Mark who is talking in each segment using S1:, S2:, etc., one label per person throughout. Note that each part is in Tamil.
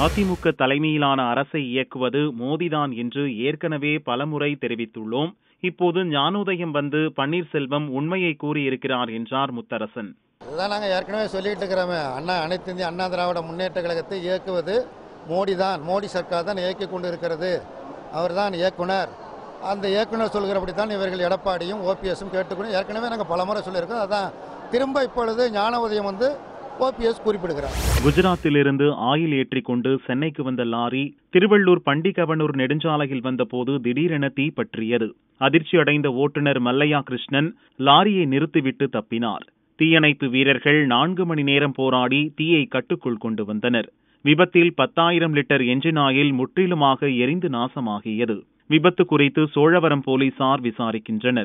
S1: அதிமுக தலைமையிலான அரசை இயக்குவது மோடிதான் என்று ஏற்கனவே பலமுறை தெரிவித்துள்ளோம் இப்போது ஞானோதயம் வந்து பன்னீர்செல்வம் உண்மையை கூறியிருக்கிறார் என்றார் முத்தரசன்
S2: இதுதான் நாங்கள் ஏற்கனவே சொல்லிட்டு இருக்கிறோமே அண்ணா அனைத்து இந்திய அண்ணா திராவிட முன்னேற்ற கழகத்தை இயக்குவது மோடி தான் மோடி சர்க்கார் தான் இயக்கி கொண்டு இருக்கிறது அவர் தான் இயக்குனர் அந்த இயக்குனர் சொல்கிறபடி தான் இவர்கள் எடப்பாடியும் ஓபிஎஸும் கேட்டுக்கணும் ஏற்கனவே நாங்கள் பலமுறை சொல்லியிருக்கோம் அதான் திரும்ப இப்பொழுது ஞான உதயம் வந்து ஓபிஎஸ் குறிப்பிடுகிறார்
S1: குஜராத்திலிருந்து ஆயில் ஏற்றிக்கொண்டு சென்னைக்கு வந்த லாரி திருவள்ளூர் பண்டிகவனூர் நெடுஞ்சாலையில் வந்தபோது திடீரென தீ பற்றியது அதிர்ச்சியடைந்த ஓட்டுநர் மல்லையா கிருஷ்ணன் லாரியை நிறுத்திவிட்டு தப்பினார் தீயணைப்பு வீரர்கள் நான்கு மணி நேரம் போராடி தீயை கட்டுக்குள் கொண்டு வந்தனர் விபத்தில் பத்தாயிரம் லிட்டர் என்ஜின் ஆயில் முற்றிலுமாக எரிந்து நாசமாகியது விபத்து குறித்து சோழவரம் போலீசார் விசாரிக்கின்றனர்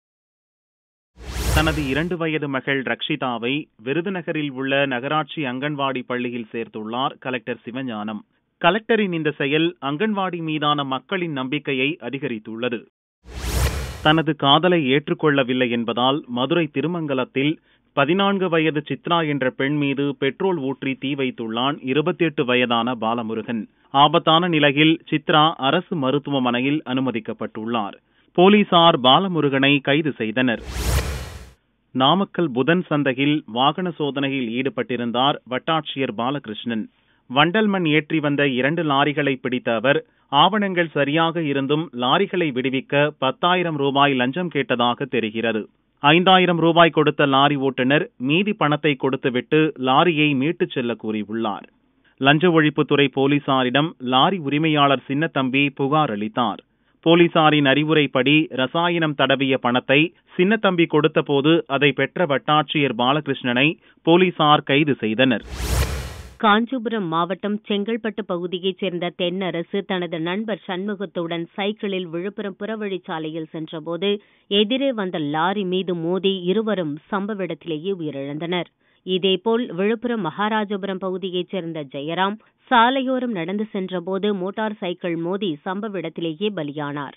S1: தனது இரண்டு வயது மகள் ரக்ஷிதாவை விருதுநகரில் உள்ள நகராட்சி அங்கன்வாடி பள்ளியில் சேர்த்துள்ளார் கலெக்டர் சிவஞானம் கலெக்டரின் இந்த செயல் அங்கன்வாடி மீதான மக்களின் நம்பிக்கையை அதிகரித்துள்ளது தனது காதலை ஏற்றுக்கொள்ளவில்லை என்பதால் மதுரை திருமங்கலத்தில் பதினான்கு வயது சித்ரா என்ற பெண் மீது பெட்ரோல் ஊற்றி தீ வைத்துள்ளான் இருபத்தி எட்டு வயதான பாலமுருகன் ஆபத்தான நிலையில் சித்ரா அரசு மருத்துவமனையில் அனுமதிக்கப்பட்டுள்ளார் போலீசார் பாலமுருகனை கைது செய்தனர் நாமக்கல் புதன் சந்தையில் வாகன சோதனையில் ஈடுபட்டிருந்தார் வட்டாட்சியர் பாலகிருஷ்ணன் வண்டல் மண் ஏற்றி வந்த இரண்டு லாரிகளை பிடித்த அவர் ஆவணங்கள் சரியாக இருந்தும் லாரிகளை விடுவிக்க பத்தாயிரம் ரூபாய் லஞ்சம் கேட்டதாக தெரிகிறது ஐந்தாயிரம் ரூபாய் கொடுத்த லாரி ஓட்டுநர் மீதி பணத்தை கொடுத்துவிட்டு லாரியை மீட்டுச் செல்ல கூறியுள்ளார் லஞ்ச ஒழிப்புத்துறை போலீசாரிடம் லாரி உரிமையாளர் சின்னத்தம்பி புகார் அளித்தார் போலீசாரின் அறிவுரைப்படி ரசாயனம் தடவிய பணத்தை சின்னத்தம்பி கொடுத்தபோது அதை பெற்ற வட்டாட்சியர் பாலகிருஷ்ணனை போலீசார் கைது செய்தனர்
S3: காஞ்சிபுரம் மாவட்டம் செங்கல்பட்டு பகுதியைச் சேர்ந்த தென்னரசு தனது நண்பர் சண்முகத்துடன் சைக்கிளில் விழுப்புரம் புறவழிச்சாலையில் சென்றபோது எதிரே வந்த லாரி மீது மோதி இருவரும் சம்பவ இடத்திலேயே உயிரிழந்தனர் இதேபோல் விழுப்புரம் மகாராஜபுரம் பகுதியைச் சேர்ந்த ஜெயராம் சாலையோரம் நடந்து சென்றபோது மோட்டார் சைக்கிள் மோதி சம்பவ இடத்திலேயே பலியானார்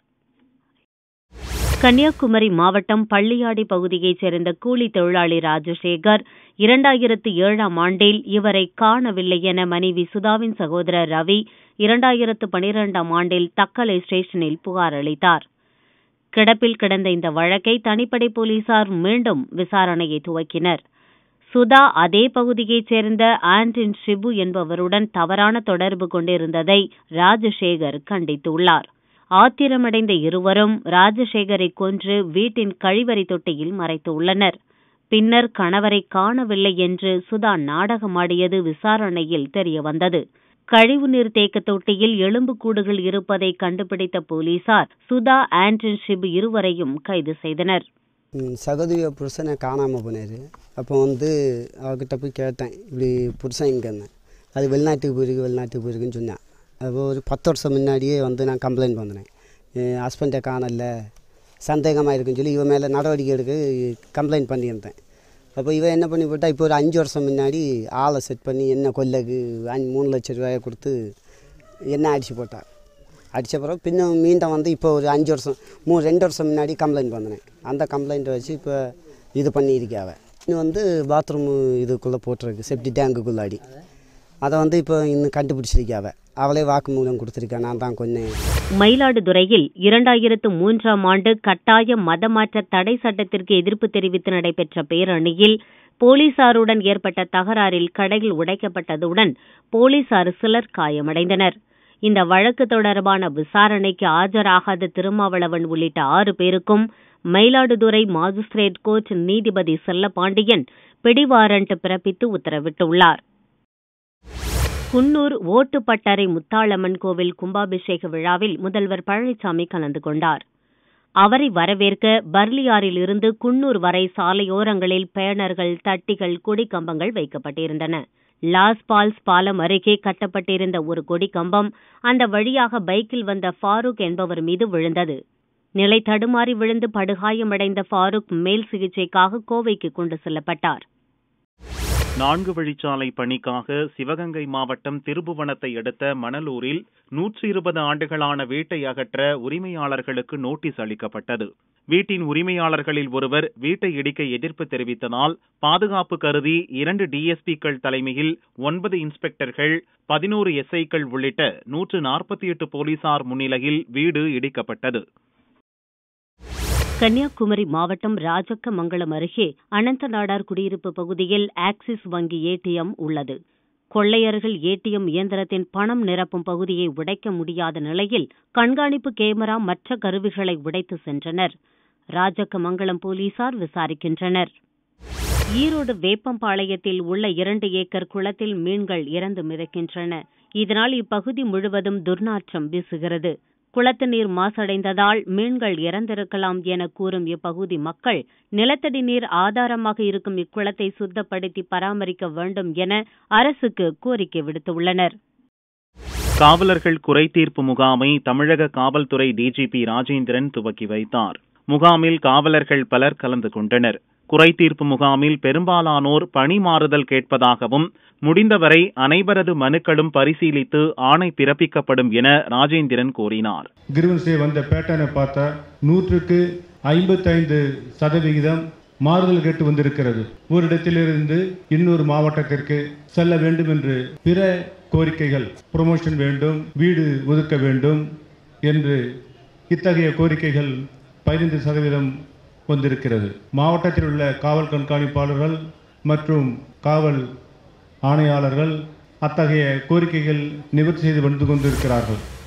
S3: கன்னியாகுமரி மாவட்டம் பள்ளியாடி பகுதியைச் சேர்ந்த கூலி தொழிலாளி ராஜசேகர் இரண்டாயிரத்து ஏழாம் ஆண்டில் இவரை காணவில்லை என மனைவி சுதாவின் சகோதரர் ரவி இரண்டாயிரத்து பனிரெண்டாம் ஆண்டில் தக்கலை ஸ்டேஷனில் புகார் அளித்தார் கிடப்பில் கிடந்த இந்த வழக்கை தனிப்படை போலீசார் மீண்டும் விசாரணையை துவக்கினர் சுதா அதே பகுதியைச் சேர்ந்த ஆண்டின் ஷிபு என்பவருடன் தவறான தொடர்பு கொண்டிருந்ததை ராஜசேகர் கண்டித்துள்ளார் ஆத்திரமடைந்த இருவரும் ராஜசேகரை கொன்று வீட்டின் கழிவறை தொட்டியில் மறைத்துள்ளனர் பின்னர் கணவரை காணவில்லை என்று சுதா நாடகமாடியது விசாரணையில் தெரியவந்தது கழிவுநீர் தேக்க தொட்டியில் எலும்புக்கூடுகள் இருப்பதை கண்டுபிடித்த போலீசார் சுதா ஆண்டன் ஷிபு இருவரையும் கைது செய்தனர்
S4: சகோதரிய புருஷனை காணாமல் போனார் அப்போ வந்து அவர்கிட்ட போய் கேட்டேன் இப்படி புருஷன் இங்கேன்னு அது வெளிநாட்டுக்கு போயிருக்கு வெளிநாட்டுக்கு போயிருக்குன்னு சொன்னேன் அப்போ ஒரு பத்து வருஷம் முன்னாடியே வந்து நான் கம்ப்ளைண்ட் பண்ணினேன் என் ஹஸ்பண்டை காணல சந்தேகமாக இருக்குன்னு சொல்லி இவன் மேலே நடவடிக்கை எடுக்க கம்ப்ளைண்ட் பண்ணியிருந்தேன் அப்போ இவன் என்ன பண்ணி போட்டால் இப்போ ஒரு அஞ்சு வருஷம் முன்னாடி ஆளை செட் பண்ணி என்ன கொல்லைக்கு அஞ்சு மூணு லட்ச ரூபாயை கொடுத்து என்ன அடித்து போட்டார் அடித்த பிறகு பின்னும் மீண்டும் வந்து இப்போ ஒரு அஞ்சு வருஷம் மூ ரெண்டு வருஷம் முன்னாடி கம்ப்ளைண்ட் பண்ணினேன் அந்த கம்ப்ளைண்ட்டை வச்சு இப்போ இது பண்ணியிருக்காவ இன்னும் வந்து பாத்ரூம் இதுக்குள்ளே போட்டிருக்கு செப்டி டேங்குக்குள்ளாடி அதை வந்து இப்போ இன்னும் கண்டுபிடிச்சிருக்காவ அவளே வாக்குமூலம் கொடுத்துருக்கா நான் தான் கொஞ்சம்
S3: மயிலாடுதுறையில் இரண்டாயிரத்து மூன்றாம் ஆண்டு கட்டாய மதமாற்ற தடை சட்டத்திற்கு எதிர்ப்பு தெரிவித்து நடைபெற்ற பேரணியில் போலீசாருடன் ஏற்பட்ட தகராறில் கடையில் உடைக்கப்பட்டதுடன் போலீசார் சிலர் காயமடைந்தனர் இந்த வழக்கு தொடர்பான விசாரணைக்கு ஆஜராகாத திருமாவளவன் உள்ளிட்ட ஆறு பேருக்கும் மயிலாடுதுறை மாஜிஸ்திரேட் கோர்ட் நீதிபதி செல்லப்பாண்டியன் பிடிவாரண்ட் பிறப்பித்து உத்தரவிட்டுள்ளார் குன்னூர் ஓட்டுப்பட்டறை முத்தாளம்மன் கோவில் கும்பாபிஷேக விழாவில் முதல்வர் பழனிசாமி கலந்து கொண்டார் அவரை வரவேற்க பர்லியாரில் இருந்து குன்னூர் வரை சாலையோரங்களில் பேனர்கள் தட்டிகள் கொடிக்கம்பங்கள் வைக்கப்பட்டிருந்தன லாஸ் பால்ஸ் பாலம் அருகே கட்டப்பட்டிருந்த ஒரு கொடிக்கம்பம் அந்த வழியாக பைக்கில் வந்த ஃபாரூக் என்பவர் மீது விழுந்தது நிலை தடுமாறி விழுந்து படுகாயமடைந்த ஃபாரூக் மேல் சிகிச்சைக்காக கோவைக்கு கொண்டு செல்லப்பட்டார்
S1: நான்கு வழிச்சாலை பணிக்காக சிவகங்கை மாவட்டம் திருபுவனத்தை அடுத்த மணலூரில் நூற்றி இருபது ஆண்டுகளான வீட்டை அகற்ற உரிமையாளர்களுக்கு நோட்டீஸ் அளிக்கப்பட்டது வீட்டின் உரிமையாளர்களில் ஒருவர் வீட்டை இடிக்க எதிர்ப்பு தெரிவித்ததால் பாதுகாப்பு கருதி இரண்டு டிஎஸ்பிக்கள் தலைமையில் ஒன்பது இன்ஸ்பெக்டர்கள் பதினோரு எஸ்ஐக்கள் உள்ளிட்ட நூற்று நாற்பத்தி எட்டு போலீசார் முன்னிலையில் வீடு இடிக்கப்பட்டது
S3: கன்னியாகுமரி மாவட்டம் ராஜக்கமங்கலம் அருகே அனந்தநாடார் குடியிருப்பு பகுதியில் ஆக்சிஸ் வங்கி ஏடிஎம் உள்ளது கொள்ளையர்கள் ஏடிஎம் இயந்திரத்தின் பணம் நிரப்பும் பகுதியை உடைக்க முடியாத நிலையில் கண்காணிப்பு கேமரா மற்ற கருவிகளை உடைத்து சென்றனர் ராஜக்கமங்கலம் போலீசார் விசாரிக்கின்றனர் ஈரோடு வேப்பம்பாளையத்தில் உள்ள இரண்டு ஏக்கர் குளத்தில் மீன்கள் இறந்து மிதக்கின்றன இதனால் இப்பகுதி முழுவதும் துர்நாற்றம் வீசுகிறது குளத்து நீர் மாசடைந்ததால் மீன்கள் இறந்திருக்கலாம் என கூறும் இப்பகுதி மக்கள் நிலத்தடி நீர் ஆதாரமாக இருக்கும் இக்குளத்தை சுத்தப்படுத்தி பராமரிக்க வேண்டும் என அரசுக்கு கோரிக்கை விடுத்துள்ளனர்
S1: காவலர்கள் குறைதீர்ப்பு முகாமை தமிழக காவல்துறை டிஜிபி ராஜேந்திரன் துவக்கி வைத்தார் முகாமில் காவலர்கள் பலர் கலந்து கொண்டனர் குறைதீர்ப்பு முகாமில் பெரும்பாலானோர் பணி மாறுதல் கேட்பதாகவும் முடிந்தவரை அனைவரது மனுக்களும் பரிசீலித்து ஆணை பிறப்பிக்கப்படும் என ராஜேந்திரன் கூறினார்
S5: கிரிவன்ஸே வந்த பேட்டர்னை பார்த்தா நூற்றுக்கு ஐம்பத்தைந்து சதவிகிதம் மாறுதல் கேட்டு வந்திருக்கிறது ஒரு இடத்திலிருந்து இன்னொரு மாவட்டத்திற்கு செல்ல வேண்டும் என்று பிற கோரிக்கைகள் ப்ரொமோஷன் வேண்டும் வீடு ஒதுக்க வேண்டும் என்று இத்தகைய கோரிக்கைகள் பதினைந்து சதவீதம் வந்திருக்கிறது மாவட்டத்தில் உள்ள காவல் கண்காணிப்பாளர்கள் மற்றும் காவல் ஆணையாளர்கள் அத்தகைய கோரிக்கைகள் நிவர்த்தி செய்து வந்து கொண்டிருக்கிறார்கள்